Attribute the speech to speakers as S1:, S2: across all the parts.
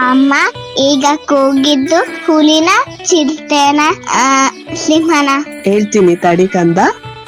S1: ಅಮ್ಮ ಈಗ ಕೂಗಿದ್ದು ಹುಲಿನ ಚಿರತೆನ ಆ, ಸಿಂಹನ
S2: ಹೇಳ್ತೀನಿ ತಡಿ ಕಂದ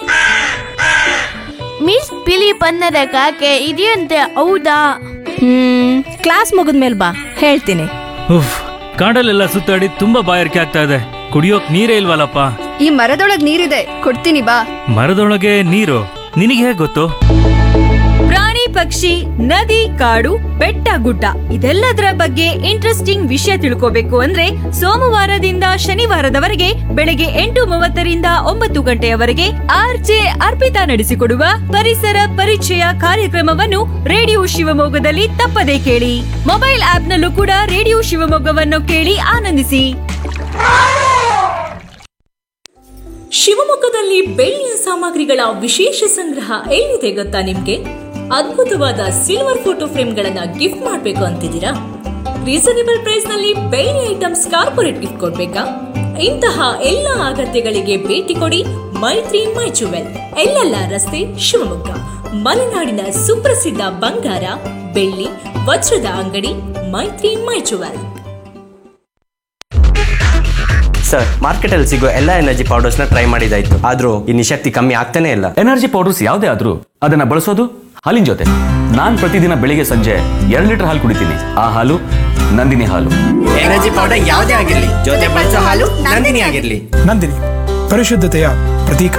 S3: ಮಿಸ್ ಬಿಳಿ ಬಣ್ಣದ ಕಾಗೆ ಇದೆಯಂತೆ ಹೌದಾ
S4: ಹ್ಮ್ ಕ್ಲಾಸ್ ಮುಗಿದ್ಮೇಲೆ ಬಾ ಹೇಳ್ತೀನಿ
S5: ಉಫ್ ಕಾಡಲ್ಲೆಲ್ಲ ಸುತ್ತಾಡಿ ತುಂಬಾ ಬಾಯಾರಿಕೆ ಆಗ್ತಾ ಇದೆ ಕುಡಿಯೋಕ್ ನೀರೇ ಇಲ್ವಲ್ಲಪ್ಪ
S6: ಈ ಮರದೊಳಗ್ ನೀರಿದೆ ಕೊಡ್ತೀನಿ ಬಾ
S5: ಮರದೊಳಗೆ ನೀರು ನಿನಗೆ ಹೇಗ್ ಗೊತ್ತು
S7: ಪ್ರಾಣಿ ಪಕ್ಷಿ ನದಿ ಕಾಡು ಬೆಟ್ಟ ಗುಡ್ಡ ಇದೆಲ್ಲದರ ಬಗ್ಗೆ ಇಂಟ್ರೆಸ್ಟಿಂಗ್ ವಿಷಯ ತಿಳ್ಕೋಬೇಕು ಅಂದ್ರೆ ಸೋಮವಾರದಿಂದ ಶನಿವಾರದವರೆಗೆ ಬೆಳಗ್ಗೆ ಎಂಟು ಮೂವತ್ತರಿಂದ ಒಂಬತ್ತು ಗಂಟೆಯವರೆಗೆ ಆರ್ಜೆ ಅರ್ಪಿತಾ ನಡೆಸಿಕೊಡುವ ಪರಿಸರ ಪರಿಚಯ ಕಾರ್ಯಕ್ರಮವನ್ನು ರೇಡಿಯೋ ಶಿವಮೊಗ್ಗದಲ್ಲಿ ತಪ್ಪದೇ ಕೇಳಿ ಮೊಬೈಲ್ ಆಪ್ನಲ್ಲೂ ಕೂಡ ರೇಡಿಯೋ ಶಿವಮೊಗ್ಗವನ್ನು ಕೇಳಿ ಆನಂದಿಸಿ
S8: ಶಿವಮೊಗ್ಗದಲ್ಲಿ ಬೆಳ್ಳಿಯ ಸಾಮಗ್ರಿಗಳ ವಿಶೇಷ ಸಂಗ್ರಹ ಎಲ್ಲಿದೆ ಗೊತ್ತಾ ನಿಮ್ಗೆ ಅದ್ಭುತವಾದ ಸಿಲ್ವರ್ ಫೋಟೋ ಫ್ರೇಮ್ಗಳನ್ನ ಗಿಫ್ಟ್ ಮಾಡ್ಬೇಕು ಅಂತಿದ್ದೀರಾ ರೀಸನೇಬಲ್ ಪ್ರೈಸ್ ನಲ್ಲಿ ಬೆಳ್ಳಿ ಐಟಮ್ಸ್ ಕಾರ್ಪೊರೇಟ್ ಗಿಫ್ಟ್ ಕೊಡ್ಬೇಕಾ ಇಂತಹ ಎಲ್ಲ ಅಗತ್ಯಗಳಿಗೆ ಭೇಟಿ ಕೊಡಿ ಮೈತ್ರಿ ಮೈ ಜುವೆಲ್ ಎಲ್ಲೆಲ್ಲ ರಸ್ತೆ ಶಿವಮೊಗ್ಗ ಮಲೆನಾಡಿನ ಸುಪ್ರಸಿದ್ಧ ಬಂಗಾರ ಬೆಳ್ಳಿ ವಜ್ರದ ಅಂಗಡಿ ಮೈತ್ರಿ ಮೈ ಜುವೆಲ್
S9: ಸರ್ ಮಾರ್ಕೆಟಲ್ಲಿ ಸಿಗೋ ಎಲ್ಲ ಎನರ್ಜಿ ಪೌಡರ್ಸ್ನ ಟ್ರೈ ಮಾಡಿದಾಯ್ತು ಆದ್ರೂ ಈ ನಿಶಕ್ತಿ ಕಮ್ಮಿ ಆಗ್ತಾನೆ ಇಲ್ಲ
S10: ಎನರ್ಜಿ ಪೌಡರ್ಸ್ ಯಾವುದೇ ಆದ್ರೂ ಅದನ್ನ ಬಳಸೋದು ಹಾಲಿನ ಜೊತೆ ನಾನ್ ಪ್ರತಿದಿನ ಬೆಳಿಗ್ಗೆ ಸಂಜೆ ಎರಡು ಲೀಟರ್ ಹಾಲು ಕುಡಿತೀನಿ ಆ ಹಾಲು ನಂದಿನಿ ಹಾಲು
S9: ಎನರ್ಜಿ ಪೌಡರ್ ಯಾವುದೇ ಆಗಿರ್ಲಿ ಜೊತೆ ಬಳಸೋ ಹಾಲು ನಂದಿನಿ ಆಗಿರ್ಲಿ
S11: ನಂದಿನಿ ಪರಿಶುದ್ಧತೆಯ ಪ್ರತೀಕ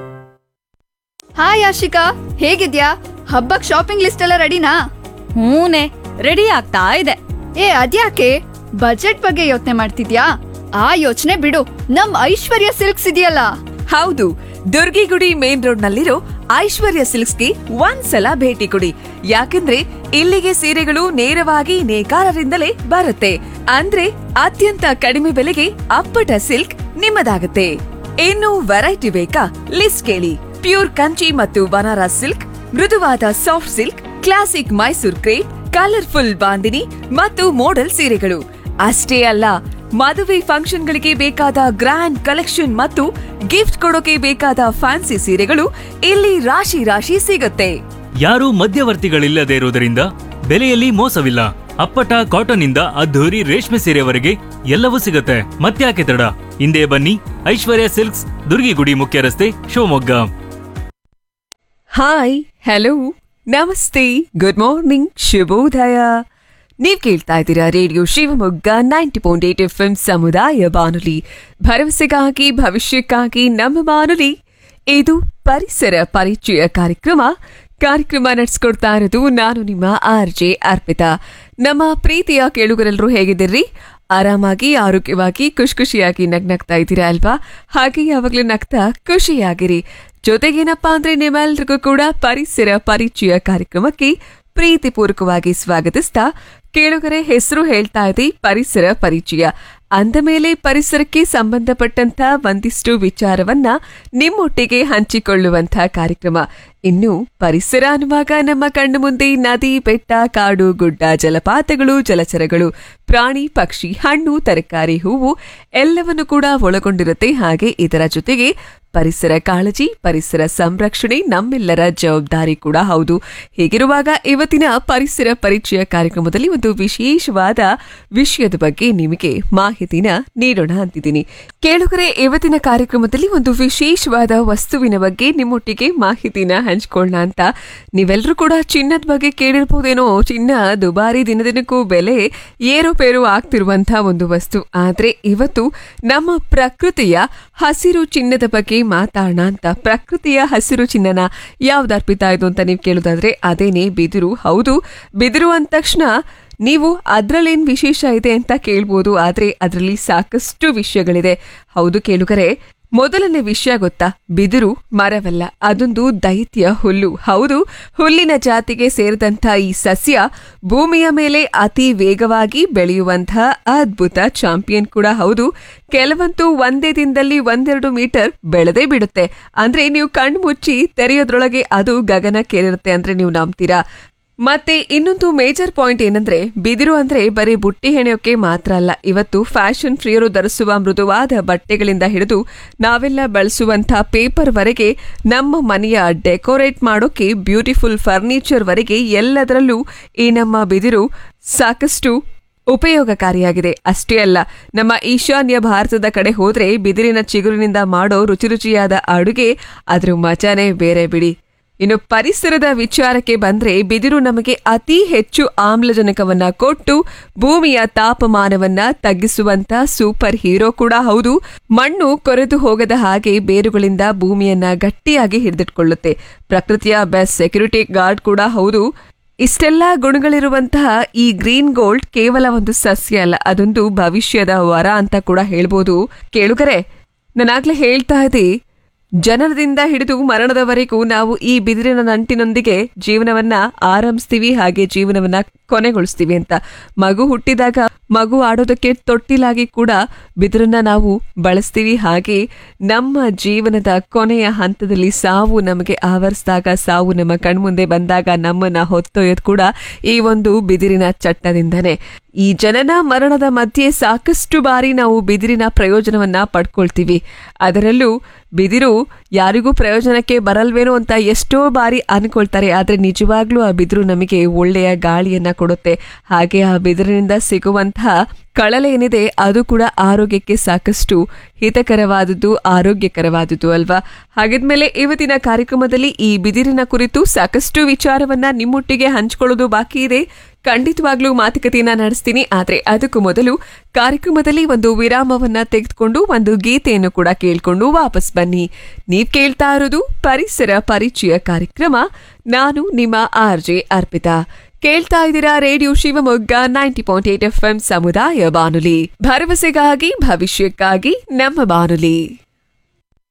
S6: ಹಾಯ್ ಆಶಿಕಾ ಹೇಗಿದ್ಯಾ ಹಬ್ಬಕ್ ಶಾಪಿಂಗ್ ಲಿಸ್ಟ್ ಎಲ್ಲ ರೆಡಿನಾ
S7: ಹೂನೆ ರೆಡಿ ಆಗ್ತಾ ಇದೆ
S6: ಏ ಅದ್ಯಾಕೆ ಬಜೆಟ್ ಬಗ್ಗೆ ಯೋಚನೆ ಮಾಡ್ತಿದ್ಯಾ ಆ ಯೋಚನೆ ಬಿಡು ನಮ್ ಐಶ್ವರ್ಯ ಸಿಲ್ಕ್ಸ್ ಇದೆಯಲ್ಲ
S12: ಹೌದು ದುರ್ಗಿಗುಡಿ ಮೇನ್ ರೋಡ್ ನಲ್ಲಿರೋ ಐಶ್ವರ್ಯ ಸಿಲ್ಕ್ಸ್ಗೆ ಒಂದ್ಸಲ ಭೇಟಿ ಕೊಡಿ ಯಾಕಂದ್ರೆ ಇಲ್ಲಿಗೆ ಸೀರೆಗಳು ನೇರವಾಗಿ ನೇಕಾರರಿಂದಲೇ ಬರುತ್ತೆ ಅಂದ್ರೆ ಅತ್ಯಂತ ಕಡಿಮೆ ಬೆಲೆಗೆ ಅಪ್ಪಟ ಸಿಲ್ಕ್ ನಿಮ್ಮದಾಗುತ್ತೆ ಇನ್ನು ವೆರೈಟಿ ಬೇಕಾ ಲಿಸ್ಟ್ ಕೇಳಿ ಪ್ಯೂರ್ ಕಂಚಿ ಮತ್ತು ಬನಾರಸ್ ಸಿಲ್ಕ್ ಮೃದುವಾದ soft silk classic Mysore crepe colourful bandhani ಮತ್ತು ಮೋಡಲ್ ಸೀರೆಗಳು ಅಷ್ಟೇ ಅಲ್ಲ ಮದುವೆ ಫಂಕ್ಷನ್ಗಳಿಗೆ ಬೇಕಾದ ಗ್ರ್ಯಾಂಡ್ ಕಲೆಕ್ಷನ್ ಮತ್ತು ಗಿಫ್ಟ್ ಕೊಡೋಕೆ ಬೇಕಾದ ಫ್ಯಾನ್ಸಿ ಸೀರೆಗಳು ಇಲ್ಲಿ ರಾಶಿ ರಾಶಿ ಸಿಗುತ್ತೆ
S5: ಯಾರೂ ಮಧ್ಯವರ್ತಿಗಳಿಲ್ಲದೆ ಇರುವುದರಿಂದ ಬೆಲೆಯಲ್ಲಿ ಮೋಸವಿಲ್ಲ ಅಪ್ಪಟ ಕಾಟನ್ ಇಂದ ಅದ್ಧೂರಿ ರೇಷ್ಮೆ ಸೀರೆವರೆಗೆ ಎಲ್ಲವೂ ಸಿಗುತ್ತೆ ಮತ್ತ್ಯಾಕೆ ತಡ ಹಿಂದೆ ಬನ್ನಿ ಐಶ್ವರ್ಯ ಸಿಲ್ಕ್ಸ್ ದುರ್ಗಿಗುಡಿ ಮುಖ್ಯ ರಸ್ತೆ ಶಿವಮೊಗ್ಗ
S12: ಹಾಯ್ ಹಲೋ ನಮಸ್ತೆ ಗುಡ್ ಮಾರ್ನಿಂಗ್ ಶುಭೋದಯ ನೀವ್ ಕೇಳ್ತಾ ಇದ್ದೀರಾ radio Shivamogga ninety point eight F M ಸಮುದಾಯ ಬಾನುಲಿ ಭರವಸೆಗಾಗಿ ಭವಿಷ್ಯಕ್ಕಾಗಿ ನಮ್ಮ ಬಾನುಲಿ ಇದು ಪರಿಸರ ಪರಿಚಯ ಕಾರ್ಯಕ್ರಮ ಕಾರ್ಯಕ್ರಮ ನಡೆಸ್ಕೊಡ್ತಾ ಇರೋದು ನಾನು ನಿಮ್ಮ ಆರ್ ಜೆ ಅರ್ಪಿತಾ ನಮ್ಮ ಪ್ರೀತಿಯ ಕೇಳುಗರೆಲ್ಲರೂ ಹೇಗಿದ್ದೀರಿ ಆರಾಮಾಗಿ ಆರೋಗ್ಯವಾಗಿ ಖುಷಿ ಖುಷಿಯಾಗಿ ನಗ್ನಗ್ತಾ ಇದ್ದೀರಾ ಅಲ್ವಾ ಹಾಗೆ ಯಾವಾಗ್ಲೂ ನಗ್ತಾ ಖುಷಿಯಾಗಿರಿ ಜೊತೆಗೇನಪ್ಪಾ ಅಂದ್ರೆ ನಿಮ್ಮೆಲ್ರಿಗೂ ಕೂಡ ಪರಿಸರ ಪರಿಚಯ ಕಾರ್ಯಕ್ರಮಕ್ಕೆ ಪ್ರೀತಿಪೂರ್ವಕವಾಗಿ ಸ್ವಾಗತಿಸ್ತಾ ಕೇಳುಗರೆ ಹೆಸರು ಹೇಳ್ತಾ ಇದೆ ಪರಿಸರ ಪರಿಚಯ ಅಂದ ಮೇಲೆ ಪರಿಸರಕ್ಕೆ ಸಂಬಂಧಪಟ್ಟಂತ ಒಂದಿಷ್ಟು ವಿಚಾರವನ್ನ ನಿಮ್ಮೊಟ್ಟಿಗೆ ಹಂಚಿಕೊಳ್ಳುವಂತ ಕಾರ್ಯಕ್ರಮ ಇನ್ನು ಪರಿಸರ ಅನ್ನುವಾಗ ನಮ್ಮ ಕಣ್ಣು ಮುಂದೆ ನದಿ ಬೆಟ್ಟ ಕಾಡು ಗುಡ್ಡ ಜಲಪಾತಗಳು ಜಲಚರಗಳು ಪ್ರಾಣಿ ಪಕ್ಷಿ ಹಣ್ಣು ತರಕಾರಿ ಹೂವು ಎಲ್ಲವನ್ನು ಕೂಡ ಒಳಗೊಂಡಿರುತ್ತೆ ಹಾಗೆ ಇದರ ಜೊತೆಗೆ ಪರಿಸರ ಕಾಳಜಿ ಪರಿಸರ ಸಂರಕ್ಷಣೆ ನಮ್ಮೆಲ್ಲರ ಜವಾಬ್ದಾರಿ ಕೂಡ ಹೌದು ಹೀಗಿರುವಾಗ ಇವತ್ತಿನ ಪರಿಸರ ಪರಿಚಯ ಕಾರ್ಯಕ್ರಮದಲ್ಲಿ ಒಂದು ವಿಶೇಷವಾದ ವಿಷಯದ ಬಗ್ಗೆ ನಿಮಗೆ ಮಾಹಿತಿನ ನೀಡೋಣ ಅಂತಿದ್ದೀನಿ ಕೇಳುಗರೆ ಇವತ್ತಿನ ಕಾರ್ಯಕ್ರಮದಲ್ಲಿ ಒಂದು ವಿಶೇಷವಾದ ವಸ್ತುವಿನ ಬಗ್ಗೆ ನಿಮ್ಮೊಟ್ಟಿಗೆ ಮಾಹಿತಿನ ಹಂಚ್ಕೊಳ್ಳೋಣ ಅಂತ ನೀವೆಲ್ಲರೂ ಕೂಡ ಚಿನ್ನದ ಬಗ್ಗೆ ಕೇಳಿರ್ಬೋದೇನೋ ಚಿನ್ನ ದುಬಾರಿ ದಿನ ದಿನಕ್ಕೂ ಬೆಲೆ ಏರುಪೇರು ಆಗ್ತಿರುವಂತಹ ಒಂದು ವಸ್ತು ಆದ್ರೆ ಇವತ್ತು ನಮ್ಮ ಪ್ರಕೃತಿಯ ಹಸಿರು ಚಿನ್ನದ ಬಗ್ಗೆ ಮಾತಾಡೋಣ ಅಂತ ಪ್ರಕೃತಿಯ ಹಸಿರು ಚಿನ್ನನ ಯಾವ್ದು ಅರ್ಪಿತಾ ಇದು ಅಂತ ನೀವು ಕೇಳೋದಾದ್ರೆ ಅದೇನೆ ಬಿದಿರು ಹೌದು ಬಿದಿರು ಅಂದ ತಕ್ಷಣ ನೀವು ಅದ್ರಲ್ಲೇನ್ ವಿಶೇಷ ಇದೆ ಅಂತ ಕೇಳ್ಬೋದು ಆದ್ರೆ ಅದರಲ್ಲಿ ಸಾಕಷ್ಟು ವಿಷಯಗಳಿದೆ ಹೌದು ಕೇಳುಗರೆ ಮೊದಲನೇ ವಿಷಯ ಗೊತ್ತಾ ಬಿದಿರು ಮರವಲ್ಲ ಅದೊಂದು ದೈತ್ಯ ಹುಲ್ಲು ಹೌದು ಹುಲ್ಲಿನ ಜಾತಿಗೆ ಸೇರಿದಂಥ ಈ ಸಸ್ಯ ಭೂಮಿಯ ಮೇಲೆ ಅತಿ ವೇಗವಾಗಿ ಬೆಳೆಯುವಂತಹ ಅದ್ಭುತ ಚಾಂಪಿಯನ್ ಕೂಡ ಹೌದು ಕೆಲವಂತೂ ಒಂದೇ ದಿನದಲ್ಲಿ ಒಂದೆರಡು ಮೀಟರ್ ಬೆಳೆದೇ ಬಿಡುತ್ತೆ ಅಂದ್ರೆ ನೀವು ಕಣ್ಣು ಮುಚ್ಚಿ ತೆರೆಯೋದ್ರೊಳಗೆ ಅದು ಗಗನಕ್ಕೇರಿರುತ್ತೆ ಅಂದ್ರೆ ನೀವು ನಂಬ್ತೀರಾ ಮತ್ತೆ ಇನ್ನೊಂದು ಮೇಜರ್ ಪಾಯಿಂಟ್ ಏನಂದ್ರೆ ಬಿದಿರು ಅಂದ್ರೆ ಬರೀ ಬುಟ್ಟಿ ಹೆಣೆಯೋಕೆ ಮಾತ್ರ ಅಲ್ಲ ಇವತ್ತು ಫ್ಯಾಷನ್ ಪ್ರಿಯರು ಧರಿಸುವ ಮೃದುವಾದ ಬಟ್ಟೆಗಳಿಂದ ಹಿಡಿದು ನಾವೆಲ್ಲ ಬಳಸುವಂತ ಪೇಪರ್ ವರೆಗೆ ನಮ್ಮ ಮನೆಯ ಡೆಕೋರೇಟ್ ಮಾಡೋಕೆ ಬ್ಯೂಟಿಫುಲ್ ಫರ್ನಿಚರ್ ವರೆಗೆ ಎಲ್ಲದರಲ್ಲೂ ಈ ನಮ್ಮ ಬಿದಿರು ಸಾಕಷ್ಟು ಉಪಯೋಗಕಾರಿಯಾಗಿದೆ ಅಷ್ಟೇ ಅಲ್ಲ ನಮ್ಮ ಈಶಾನ್ಯ ಭಾರತದ ಕಡೆ ಹೋದ್ರೆ ಬಿದಿರಿನ ಚಿಗುರಿನಿಂದ ಮಾಡೋ ರುಚಿ ರುಚಿಯಾದ ಅಡುಗೆ ಅದ್ರ ಮಜಾನೇ ಬೇರೆ ಬಿಡಿ ಇನ್ನು ಪರಿಸರದ ವಿಚಾರಕ್ಕೆ ಬಂದ್ರೆ ಬಿದಿರು ನಮಗೆ ಅತಿ ಹೆಚ್ಚು ಆಮ್ಲಜನಕವನ್ನ ಕೊಟ್ಟು ಭೂಮಿಯ ತಾಪಮಾನವನ್ನ ತಗ್ಗಿಸುವಂತ ಸೂಪರ್ ಹೀರೋ ಕೂಡ ಹೌದು ಮಣ್ಣು ಕೊರೆದು ಹೋಗದ ಹಾಗೆ ಬೇರುಗಳಿಂದ ಭೂಮಿಯನ್ನ ಗಟ್ಟಿಯಾಗಿ ಹಿಡಿದಿಟ್ಕೊಳ್ಳುತ್ತೆ ಪ್ರಕೃತಿಯ ಬೆಸ್ಟ್ ಸೆಕ್ಯೂರಿಟಿ ಗಾರ್ಡ್ ಕೂಡ ಹೌದು ಇಷ್ಟೆಲ್ಲ ಗುಣಗಳಿರುವಂತಹ ಈ ಗ್ರೀನ್ ಗೋಲ್ಡ್ ಕೇವಲ ಒಂದು ಸಸ್ಯ ಅಲ್ಲ ಅದೊಂದು ಭವಿಷ್ಯದ ವರ ಅಂತ ಕೂಡ ಹೇಳ್ಬೋದು ಕೇಳುಗರೆ ನಾನಾಗ್ಲೇ ಹೇಳ್ತಾ ಇದ್ದೆ ಜನನದಿಂದ ಹಿಡಿದು ಮರಣದವರೆಗೂ ನಾವು ಈ ಬಿದಿರಿನ ನಂಟಿನೊಂದಿಗೆ ಜೀವನವನ್ನ ಆರಂಭಿಸ್ತೀವಿ ಹಾಗೆ ಜೀವನವನ್ನ ಕೊನೆಗೊಳಿಸ್ತೀವಿ ಅಂತ ಮಗು ಹುಟ್ಟಿದಾಗ ಮಗು ಆಡೋದಕ್ಕೆ ತೊಟ್ಟಿಲಾಗಿ ಕೂಡ ಬಿದಿರನ್ನ ನಾವು ಬಳಸ್ತೀವಿ ಹಾಗೆ ನಮ್ಮ ಜೀವನದ ಕೊನೆಯ ಹಂತದಲ್ಲಿ ಸಾವು ನಮಗೆ ಆವರಿಸಿದಾಗ ಸಾವು ನಮ್ಮ ಕಣ್ಮುಂದೆ ಬಂದಾಗ ನಮ್ಮನ್ನ ಹೊತ್ತೊಯ್ಯೋದು ಕೂಡ ಈ ಒಂದು ಬಿದಿರಿನ ಚಟ್ಟದಿಂದನೇ ಈ ಜನನ ಮರಣದ ಮಧ್ಯೆ ಸಾಕಷ್ಟು ಬಾರಿ ನಾವು ಬಿದಿರಿನ ಪ್ರಯೋಜನವನ್ನ ಪಡ್ಕೊಳ್ತೀವಿ ಅದರಲ್ಲೂ ಬಿದಿರು ಯಾರಿಗೂ ಪ್ರಯೋಜನಕ್ಕೆ ಬರಲ್ವೇನೋ ಅಂತ ಎಷ್ಟೋ ಬಾರಿ ಅನ್ಕೊಳ್ತಾರೆ ಆದ್ರೆ ನಿಜವಾಗ್ಲೂ ಆ ಬಿದಿರು ನಮಗೆ ಒಳ್ಳೆಯ ಗಾಳಿಯನ್ನ ಕೊಡುತ್ತೆ ಹಾಗೆ ಆ ಬಿದಿರಿನಿಂದ ಸಿಗುವಂತಹ ಕಳಲೆ ಏನಿದೆ ಅದು ಕೂಡ ಆರೋಗ್ಯಕ್ಕೆ ಸಾಕಷ್ಟು ಹಿತಕರವಾದದ್ದು ಆರೋಗ್ಯಕರವಾದದ್ದು ಅಲ್ವಾ ಹಾಗಿದ್ಮೇಲೆ ಇವತ್ತಿನ ಕಾರ್ಯಕ್ರಮದಲ್ಲಿ ಈ ಬಿದಿರಿನ ಕುರಿತು ಸಾಕಷ್ಟು ವಿಚಾರವನ್ನ ನಿಮ್ಮೊಟ್ಟಿಗೆ ಹಂಚ್ಕೊಳ್ಳೋದು ಬಾಕಿ ಇದೆ ಖಂಡಿತವಾಗ್ಲೂ ಮಾತುಕತೆಯನ್ನ ನಡೆಸ್ತೀನಿ ಆದ್ರೆ ಅದಕ್ಕೂ ಮೊದಲು ಕಾರ್ಯಕ್ರಮದಲ್ಲಿ ಒಂದು ವಿರಾಮವನ್ನ ತೆಗೆದುಕೊಂಡು ಒಂದು ಗೀತೆಯನ್ನು ಕೂಡ ಕೇಳ್ಕೊಂಡು ವಾಪಸ್ ಬನ್ನಿ ನೀವ್ ಕೇಳ್ತಾ ಇರೋದು ಪರಿಸರ ಪರಿಚಯ ಕಾರ್ಯಕ್ರಮ ನಾನು ನಿಮ್ಮ ಆರ್ ಜೆ ಅರ್ಪಿತಾ ಕೇಳ್ತಾ ಇದ್ದೀರಾ radio Shivamogga ninety point eight F M ಸಮುದಾಯ ಬಾನುಲಿ ಭರವಸೆಗಾಗಿ ಭವಿಷ್ಯಕ್ಕಾಗಿ ನಮ್ಮ ಬಾನುಲಿ